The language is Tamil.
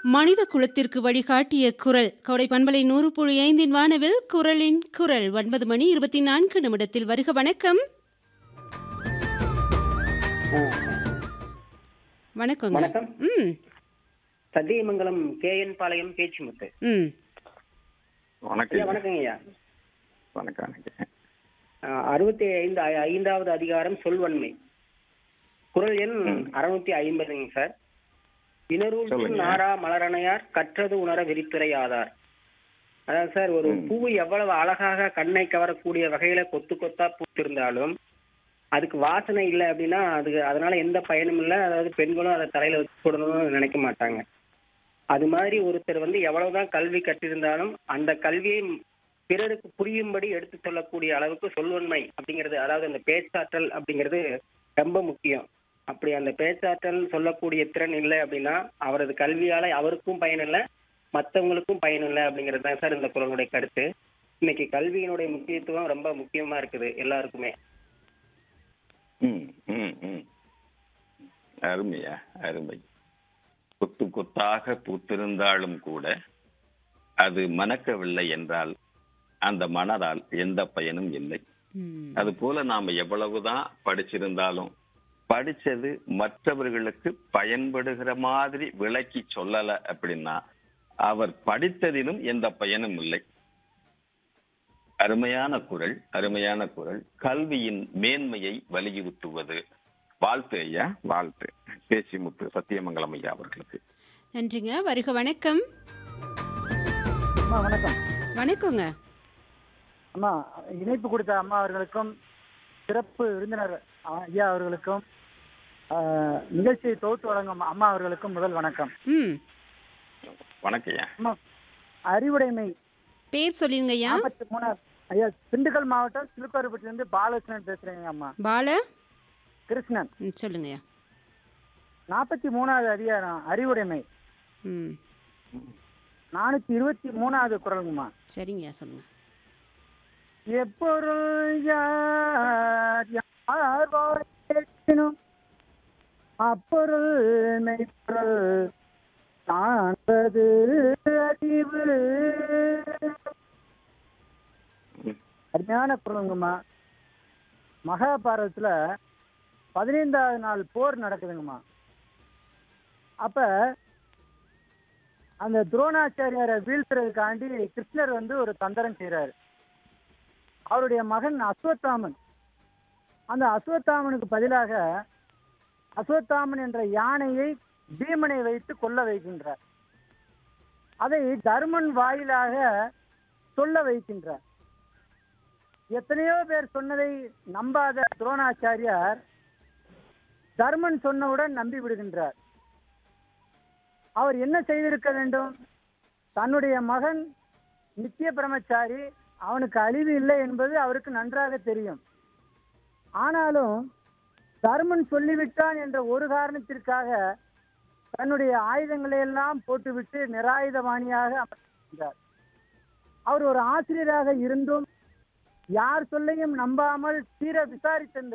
மனித குலத்திற்கு வழிகாட்டிய குரல் கோடை பண்பலை நூறு புள்ளி ஐந்தின் வானவில் குரலின் குரல் ஒன்பது மணி இருபத்தி நான்கு நிமிடத்தில் வருக வணக்கம் வணக்கம் வணக்கம். ம் சத்தியமங்கலம் கே என் பாளையம் பேச்சுமுத்து ம் ஐயா வணக்கம் வணக்கங்க ஐயா வணக்கம் வணக்கம் அஹ், அறுபத்தி ஐந்து ஐ- ஐந்தாவது அதிகாரம் சொல்வன்மை குரல் எண் அறுநூத்தி ஐம்பதுங்க சார் இனரூல் சொல்லுங்க. நாரா மலரணையார் கற்றது உணர விரித்துரை ஆதார் அதாவது சார் ஒரு பூ எவ்வளவு அழகாக கண்ணை கவரக்கூடிய வகையில கொத்து கொத்தா பூத்திருந்தாலும் அதுக்கு வாசனை இல்லை அப்படின்னா அதுக்கு அதனால எந்த பயனும் இல்லை அதாவது பெண்களும் அதை தலையில வச்சு போடணும்னு நினைக்க மாட்டாங்க அது மாதிரி ஒருத்தர் வந்து எவ்வளவுதான் கல்வி கற்றிருந்தாலும் அந்த கல்வியை பிறருக்கு புரியும்படி எடுத்து சொல்லக்கூடிய அளவுக்கு சொல்வன்மை அப்படிங்கிறது அதாவது அந்த பேச்சாற்றல் அப்படிங்கிறது ரொம்ப முக்கியம் அப்படி அந்த பேச்சாற்றல் சொல்லக்கூடிய திறன் இல்லை அப்படின்னா அவரது கல்வியால அவருக்கும் பயன் இல்லை மற்றவங்களுக்கும் பயன் இல்லை அப்படிங்கிறது தான் சார் இந்த குரலுடைய கருத்து இன்னைக்கு கல்வியினுடைய முக்கியத்துவம் ரொம்ப முக்கியமா இருக்குது எல்லாருக்குமே ம் ம் ம் அருமையா அருமை கொத்து கொத்தாக பூத்திருந்தாலும் கூட அது மணக்கவில்லை என்றால் அந்த மணரால் எந்த பயனும் இல்லை ம் அது போல நாம எவ்வளவுதான் படிச்சிருந்தாலும் படிச்சது மற்றவர்களுக்கு பயன்படுகிற மாதிரி விளக்கி சொல்லல அப்படின்னா அவர் படித்ததிலும் எந்த பயனும் இல்லை அருமையான குரல் அருமையான குரல் கல்வியின் மேன்மையை வலியுறுத்துவது வாழ்த்து ஐயா வாழ்த்து பேச்சிமுத்து சத்தியமங்கலம் ஐயா அவர்களுக்கு நன்றிங்க வருக வணக்கம் அம்மா வணக்கம் வணக்கங்க அம்மா இணைப்பு கொடுத்த அம்மா அவர்களுக்கும் சிறப்பு விருந்தினர் ஐயா அவர்களுக்கும் ஆஹ், நிகழ்ச்சியை தொகுத்து வழங்கும் அம்மா அவர்களுக்கும் முதல் வணக்கம் ம் வணக்கம் ஐயா அம்மா அறிவுடைமை பேர் சொல்லிருங்க ஐயா நாற்பத்தி மூணாவது ஐயா திண்டுக்கல் மாவட்டம் சிலுக்காருப்பட்டிலிருந்து பாலகிருஷ்ணன் பேசுறேங்க அம்மா பால கிருஷ்ணன் ம் சொல்லுங்க ஐயா நாற்பத்தி மூணாவது அதிகாரம் அறிவுடைமை ம் நானூத்தி இருபத்தி மூணாவது குரலுங்கம்மா சரிங்க ஐயா சொல்லுங்க எப்பொருள் யார் யார் வாய்க்கணும் அப்பொருள் மெய்ப்பொருள் காண்பது அறிவு அருமையான குரலுங்கம்மா மகாபாரதத்துல பதினைந்தாவது நாள் போர் நடக்குதுங்கம்மா அப்ப அந்த துரோணாச்சாரியாரை வீழ்த்துறதுக்காண்டி கிருஷ்ணர் வந்து ஒரு தந்திரம் செய்றாரு அவருடைய மகன் அஸ்வத்தாமன் அந்த அஸ்வத்தாமனுக்கு பதிலாக அஸ்வத்தாமன் என்ற யானையை பீமனை வைத்து கொல்ல வைக்கின்றார் அதை தர்மன் வாயிலாக சொல்ல வைக்கின்றார் எத்தனையோ பேர் சொன்னதை நம்பாத துரோணாச்சாரியார் தர்மன் சொன்னவுடன் நம்பி விடுகின்றார் அவர் என்ன செய்திருக்க வேண்டும் தன்னுடைய மகன் நித்திய பிரம்மச்சாரி அவனுக்கு அழிவு இல்லை என்பது அவருக்கு நன்றாக தெரியும் ஆனாலும் தர்மன் சொல்லிவிட்டான் என்ற ஒரு காரணத்திற்காக தன்னுடைய ஆயுதங்களை எல்லாம் போட்டுவிட்டு நிராயுதபாணியாக அமர்ந்திருந்தார் அவர் ஒரு ஆசிரியராக இருந்தும் யார் சொல்லையும் நம்பாமல் தீர விசாரித்த இந்த